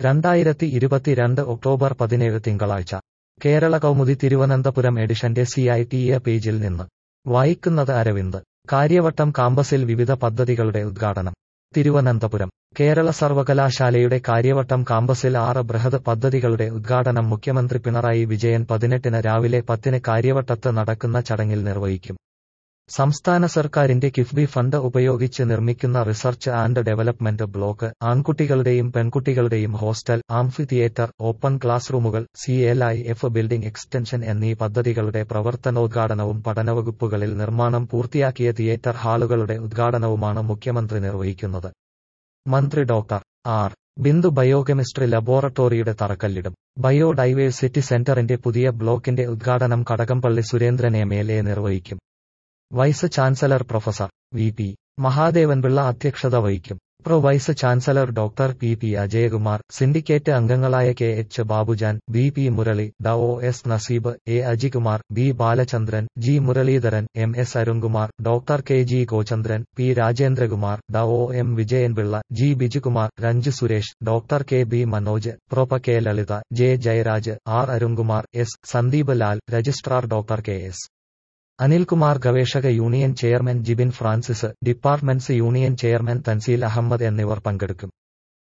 രണ്ടായിരത്തി ഇരുപത്തിരണ്ട് ഒക്ടോബർ പതിനേഴ് തിങ്കളാഴ്ച കേരള കൗമുദി തിരുവനന്തപുരം എഡിഷന്റെ സി ഐ ടി എ പേജിൽ നിന്ന് വായിക്കുന്നത് അരവിന്ദ് കാര്യവട്ടം കാമ്പസിൽ വിവിധ പദ്ധതികളുടെ ഉദ്ഘാടനം തിരുവനന്തപുരം കേരള സർവകലാശാലയുടെ കാര്യവട്ടം കാമ്പസിൽ ആറ് ബൃഹത് പദ്ധതികളുടെ ഉദ്ഘാടനം മുഖ്യമന്ത്രി പിണറായി വിജയൻ പതിനെട്ടിന് രാവിലെ പത്തിന് കാര്യവട്ടത്ത് നടക്കുന്ന ചടങ്ങിൽ നിർവഹിക്കും സംസ്ഥാന സർക്കാരിന്റെ കിഫ്ബി ഫണ്ട് ഉപയോഗിച്ച് നിർമ്മിക്കുന്ന റിസർച്ച് ആൻഡ് ഡെവലപ്മെന്റ് ബ്ലോക്ക് ആൺകുട്ടികളുടെയും പെൺകുട്ടികളുടെയും ഹോസ്റ്റൽ ആംഫി തിയേറ്റർ ഓപ്പൺ ക്ലാസ് റൂമുകൾ C L I F building extension എന്നീ പദ്ധതികളുടെ പ്രവർത്തനോദ്ഘാടനവും പഠനവകുപ്പുകളിൽ നിർമ്മാണം പൂർത്തിയാക്കിയ തിയേറ്റർ ഹാളുകളുടെ ഉദ്ഘാടനവുമാണ് മുഖ്യമന്ത്രി നിർവഹിക്കുന്നത് മന്ത്രി ഡോക്ടർ ആർ ബിന്ദു ബയോകെമിസ്ട്രി ലബോറട്ടറിയുടെ തറക്കല്ലിടും ബയോഡൈവേഴ്സിറ്റി സെന്ററിന്റെ പുതിയ ബ്ലോക്കിന്റെ ഉദ്ഘാടനം Kadakampally Surendran M L A നിർവഹിക്കും vice chancellor professor V P Mahadevan Pillai അധ്യക്ഷത വഹിക്കും pro vice chancellor doctor P P Ajayakumar syndicate അംഗങ്ങളായ K H Babujan B P Murali ഡ O S Naseeb A Ajikumar B Balachandran G Muraleedharan M S Arunkumar doctor K G Gochandran P Rajendrakumar ഡ O M Vijayan Pillai G Bijukumar Ranju Suresh doctor K B Manoj പ്രൊപ K Lalitha J Jayaraj R Arunkumar S Sandeep Lal registrar doctor K S Anilkumar ഗവേഷക union chairman Jibin Francis departments union chairman Thanseel Ahammed എന്നിവർ പങ്കെടുക്കും